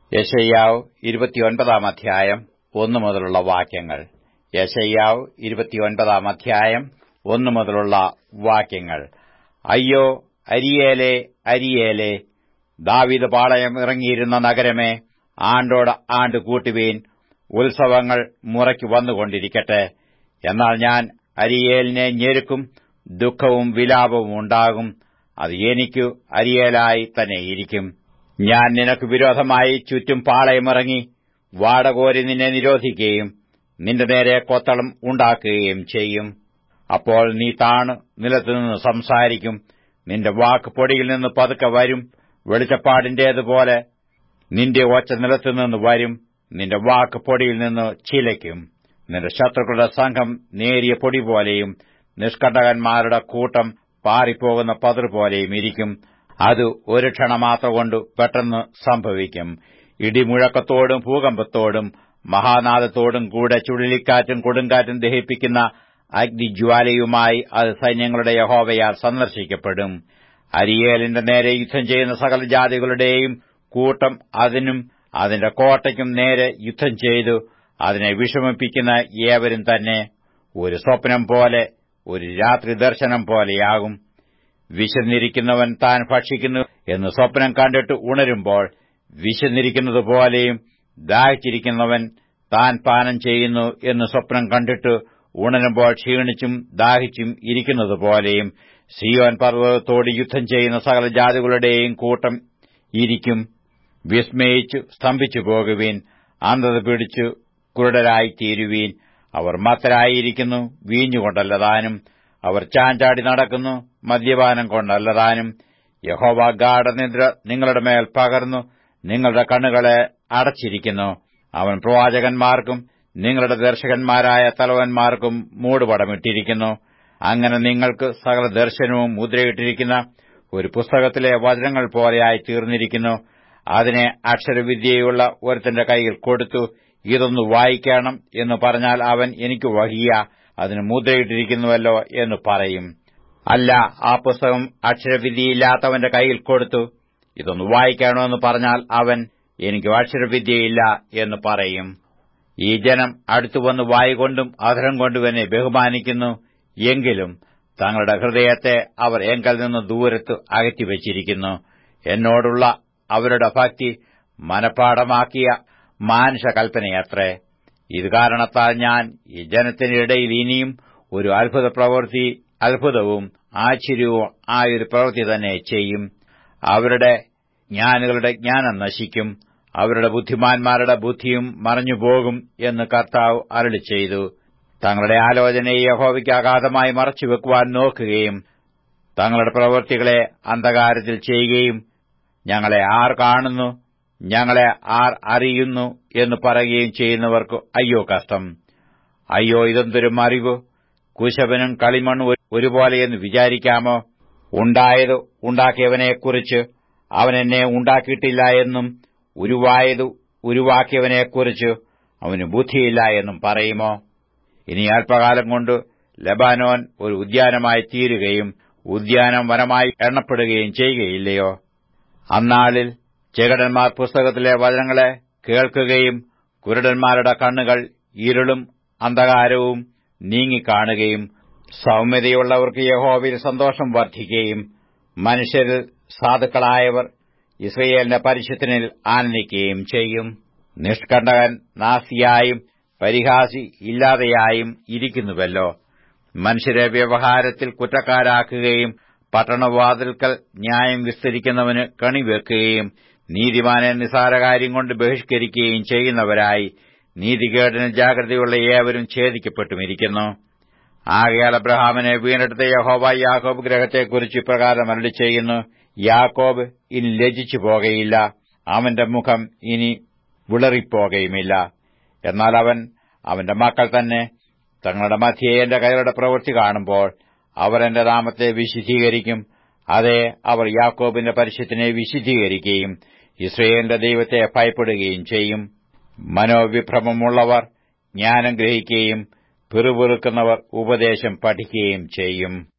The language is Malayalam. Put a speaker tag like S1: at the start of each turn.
S1: യശയ്യാവ് ഇരുപത്തിയൊൻപതാം അധ്യായം ഒന്നു മുതലുള്ള വാക്യങ്ങൾ യശയ്യാവ് ഇരുപത്തിയൊൻപതാം അധ്യായം ഒന്നു മുതലുള്ള വാക്യങ്ങൾ അയ്യോ അരിയേലേ അരിയേലേ ദാവീദ് പാളയം ഇറങ്ങിയിരുന്ന നഗരമേ ആണ്ടോട് ആണ്ട് കൂട്ടുവീൻ ഉത്സവങ്ങൾ മുറയ്ക്ക് വന്നുകൊണ്ടിരിക്കട്ടെ എന്നാൽ ഞാൻ അരിയേലിനെ ഞെരുക്കും ദുഃഖവും വിലാപവും ഉണ്ടാകും അത് എനിക്കു അരിയേലായി തന്നെ ഇരിക്കും ഞാൻ നിനക്ക് വിരോധമായി ചുറ്റും പാളയമിറങ്ങി വാടകോരി നിന്നെ നിരോധിക്കുകയും നിന്റെ നേരെ കൊത്തളം ഉണ്ടാക്കുകയും ചെയ്യും അപ്പോൾ നീ താണ് നിലത്തുനിന്ന് സംസാരിക്കും നിന്റെ വാക്ക് പൊടിയിൽ നിന്ന് പതുക്കെ വരും വെളിച്ചപ്പാടിന്റേതുപോലെ നിന്റെ ഒച്ച നിലത്തുനിന്ന് വരും നിന്റെ വാക്ക് പൊടിയിൽ നിന്ന് ചിലയ്ക്കും നിന്റെ ശത്രുക്കളുടെ സംഘം നേരിയ പൊടി പോലെയും നിഷ്കണ്ടകന്മാരുടെ കൂട്ടം പാറിപ്പോകുന്ന പതിർ പോലെയും ഇരിക്കും അത് ഒരു ക്ഷണമാത്ര കൊണ്ട് പെട്ടെന്ന് സംഭവിക്കും ഇടിമുഴക്കത്തോടും ഭൂകമ്പത്തോടും മഹാനാദത്തോടും കൂടെ ചുഴലിക്കാറ്റും കൊടുങ്കാറ്റും ദഹിപ്പിക്കുന്ന അഗ്നിജ്വാലയുമായി അത് സൈന്യങ്ങളുടെ യഹോവയാൽ സന്ദർശിക്കപ്പെടും അരിയേലിന്റെ നേരെ യുദ്ധം ചെയ്യുന്ന സകല ജാതികളുടെയും കൂട്ടം അതിനും അതിന്റെ കോട്ടയ്ക്കും നേരെ യുദ്ധം ചെയ്തു അതിനെ വിഷമിപ്പിക്കുന്ന ഏവരും തന്നെ ഒരു സ്വപ്നം പോലെ ഒരു രാത്രി ദർശനം പോലെയാകും വിശന്നിരിക്കുന്നവൻ താൻ ഭക്ഷിക്കുന്നു എന്ന് സ്വപ്നം കണ്ടിട്ട് ഉണരുമ്പോൾ വിശന്നിരിക്കുന്നതുപോലെയും ദാഹിച്ചിരിക്കുന്നവൻ താൻ പാനം ചെയ്യുന്നു എന്ന് സ്വപ്നം കണ്ടിട്ട് ഉണരുമ്പോൾ ക്ഷീണിച്ചും ദാഹിച്ചും ഇരിക്കുന്നതുപോലെയും സിയോൻ പർവ്വതത്തോട് യുദ്ധം ചെയ്യുന്ന സകല ജാതികളുടെയും കൂട്ടം ഇരിക്കും വിസ്മയിച്ചു സ്തംഭിച്ചു പോകുവീൻ അന്ധത പിടിച്ചു കുരുടരായിത്തീരുവീൻ അവർ മത്തരായിരിക്കുന്നു വീഞ്ഞുകൊണ്ടല്ലതാനും അവർ ചാഞ്ചാടി നടക്കുന്നു മദ്യപാനം കൊണ്ടല്ലതാനും യഹോവ ഗാഠനിദ്ര നിങ്ങളുടെ മേൽ പകർന്നു നിങ്ങളുടെ കണ്ണുകളെ അടച്ചിരിക്കുന്നു അവൻ പ്രവാചകന്മാർക്കും നിങ്ങളുടെ ദർശകന്മാരായ തലവന്മാർക്കും മൂടുപടമിട്ടിരിക്കുന്നു അങ്ങനെ നിങ്ങൾക്ക് സകല ദർശനവും മുദ്രയിട്ടിരിക്കുന്ന ഒരു പുസ്തകത്തിലെ വചനങ്ങൾ പോലെയായി തീർന്നിരിക്കുന്നു അതിനെ അക്ഷരവിദ്യയുള്ള ഒരുത്തന്റെ കൈയിൽ കൊടുത്തു ഇതൊന്ന് വായിക്കണം എന്ന് പറഞ്ഞാൽ അവൻ എനിക്ക് വഹിയ അതിന് മുദ്രയിട്ടിരിക്കുന്നുവല്ലോ എന്ന് പറയും അല്ല ആ പുസ്തകം അക്ഷരവിദ്യയില്ലാത്തവന്റെ കൈയിൽ കൊടുത്തു ഇതൊന്ന് വായിക്കണമെന്ന് പറഞ്ഞാൽ അവൻ എനിക്ക് അക്ഷരവിദ്യയില്ല എന്ന് പറയും ഈ ജനം അടുത്തുവന്ന് വായികൊണ്ടും അധരം കൊണ്ടും എന്നെ ബഹുമാനിക്കുന്നു എങ്കിലും തങ്ങളുടെ ഹൃദയത്തെ അവർ എങ്കൽ നിന്ന് ദൂരത്ത് അകറ്റിവച്ചിരിക്കുന്നു എന്നോടുള്ള അവരുടെ ഭക്തി മനഃപ്പാടമാക്കിയ മാനുഷകൽപ്പനയത്രേ ഇത് കാരണത്താൽ ഞാൻ ഈ ജനത്തിനിടയിൽ ഇനിയും ഒരു അത്ഭുത പ്രവൃത്തി അത്ഭുതവും ആശ്ചര്യവും ആയൊരു പ്രവൃത്തി തന്നെ ചെയ്യും അവരുടെ ജ്ഞാനികളുടെ ജ്ഞാനം നശിക്കും അവരുടെ ബുദ്ധിമാന്മാരുടെ ബുദ്ധിയും മറഞ്ഞുപോകും എന്ന് കർത്താവ് അരളി ചെയ്തു തങ്ങളുടെ ആലോചനയെ യഹോവയ്ക്ക് അഗാധമായി മറച്ചുവെക്കുവാൻ നോക്കുകയും തങ്ങളുടെ പ്രവൃത്തികളെ അന്ധകാരത്തിൽ ചെയ്യുകയും ഞങ്ങളെ ആർ കാണുന്നു ഞങ്ങളെ ആർ അറിയുന്നു എന്ന് പറയുകയും ചെയ്യുന്നവർക്ക് അയ്യോ കഷ്ടം അയ്യോ ഇതെന്തൊരു അറിവ് കുശവനും കളിമണ്ണും ഒരുപോലെയെന്ന് വിചാരിക്കാമോ ഉണ്ടായത് ഉണ്ടാക്കിയവനെക്കുറിച്ച് അവൻ എന്നെ ഉണ്ടാക്കിയിട്ടില്ല എന്നും ഉരുവായത് ഉരുവാക്കിയവനെക്കുറിച്ച് അവന് ബുദ്ധിയില്ല എന്നും പറയുമോ ഇനി അല്പകാലം കൊണ്ട് ലബാനോൻ ഒരു ഉദ്യാനമായി തീരുകയും ഉദ്യാനം വനമായി എണ്ണപ്പെടുകയും ചെയ്യുകയില്ലയോ അന്നാളിൽ ചെകടന്മാർ പുസ്തകത്തിലെ വചനങ്ങളെ കേൾക്കുകയും കുരുടന്മാരുടെ കണ്ണുകൾ ഇരുളും അന്ധകാരവും നീങ്ങിക്കാണുകയും സൗമ്യതയുള്ളവർക്ക് യഹോവയിൽ സന്തോഷം വർദ്ധിക്കുകയും മനുഷ്യരിൽ സാധുക്കളായവർ ഇസ്രയേലിന്റെ പരിശുദ്ധനിൽ ആനന്ദിക്കുകയും ചെയ്യും നിഷ്കണ്ടകൻ നാസിയായും പരിഹാസി ഇല്ലാതെയായും ഇരിക്കുന്നുവല്ലോ മനുഷ്യരെ വ്യവഹാരത്തിൽ കുറ്റക്കാരാക്കുകയും പട്ടണവാതിൽക്കൽ ന്യായം വിസ്തരിക്കുന്നവന് കണിവെക്കുകയും നീതിമാനെ നിസാരകാര്യം കൊണ്ട് ബഹിഷ്കരിക്കുകയും ചെയ്യുന്നവരായി നീതികേടിന് ജാഗ്രതയുള്ള ഏവരും ഛേദിക്കപ്പെട്ടുമിരിക്കുന്നു ആകയാൽ അബ്രഹാമിനെ വീണ്ടെടുത്ത യഹോവ യാക്കോബ് ഗ്രഹത്തെക്കുറിച്ച് ഇപ്രകാരം അരളി ചെയ്യുന്നു യാക്കോബ് ഇനി ലജിച്ചു പോകയില്ല അവന്റെ മുഖം ഇനി വിളറിപ്പോകയുമില്ല എന്നാൽ അവൻ അവന്റെ മക്കൾ തന്നെ തങ്ങളുടെ മധ്യേ എന്റെ കൈകളുടെ പ്രവൃത്തി കാണുമ്പോൾ അവർ എന്റെ നാമത്തെ വിശുദ്ധീകരിക്കും അതെ അവർ യാക്കോബിന്റെ പരിശുദ്ധനെ വിശുദ്ധീകരിക്കുകയും ഇസ്രയേലിന്റെ ദൈവത്തെ ഭയപ്പെടുകയും ചെയ്യും മനോവിഭ്രമമുള്ളവർ ജ്ഞാനം ഗ്രഹിക്കുകയും പിറുപിറുക്കുന്നവർ ഉപദേശം പഠിക്കുകയും ചെയ്യും